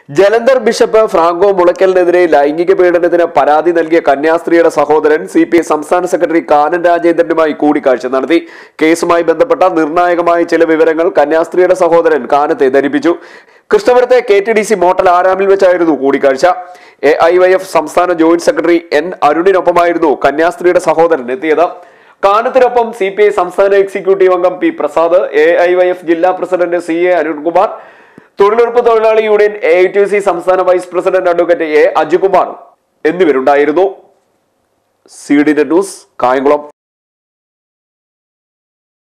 Jalandhar bishop Franco മുളയ്ക്കലിനെതിരെ ലൈംഗിക പീഡനത്തിന് പരാതി നൽകിയ കന്യാസ്ത്രീയുടെ സഹോദരൻ സി പി ഐ സംസ്ഥാന സെക്രട്ടറി കാനൻ രാജേന്ദ്രനുമായി കൂടിക്കാഴ്ച നടത്തി കേസുമായി ബന്ധപ്പെട്ട നിർണായകമായ ചില വിവരങ്ങൾ കന്യാസ്ത്രീയുടെ സഹോദരൻ കാനത്തെ ധരിപ്പിച്ചു കൃഷ്ണപുരത്തെ K T D C motel ആരാമിൽ വെച്ചായിരുന്നു കൂടിക്കാഴ്ച എ ഐ വൈ എഫ് സംസ്ഥാന ജോയിന്റ് സെക്രട്ടറി എൻ അരുണിനൊപ്പമായിരുന്നു കന്യാസ്ത്രീയുടെ സഹോദരൻ എത്തിയത് കാനത്തിനൊപ്പം സി പി ഐ സംസ്ഥാന എക്സിക്യൂട്ടീവ് അംഗം P Prasad A I Y F ജില്ലാ പ്രസിഡന്റ് സി എ അരുൺകുമാർ തൊഴിലുറപ്പ് തൊഴിലാളി union A I T C സംസ്ഥാന vice president advocate A Ajikumar എന്നിവരുണ്ടായിരുന്നു സി ഡി ന്യൂസ് കായംകുളം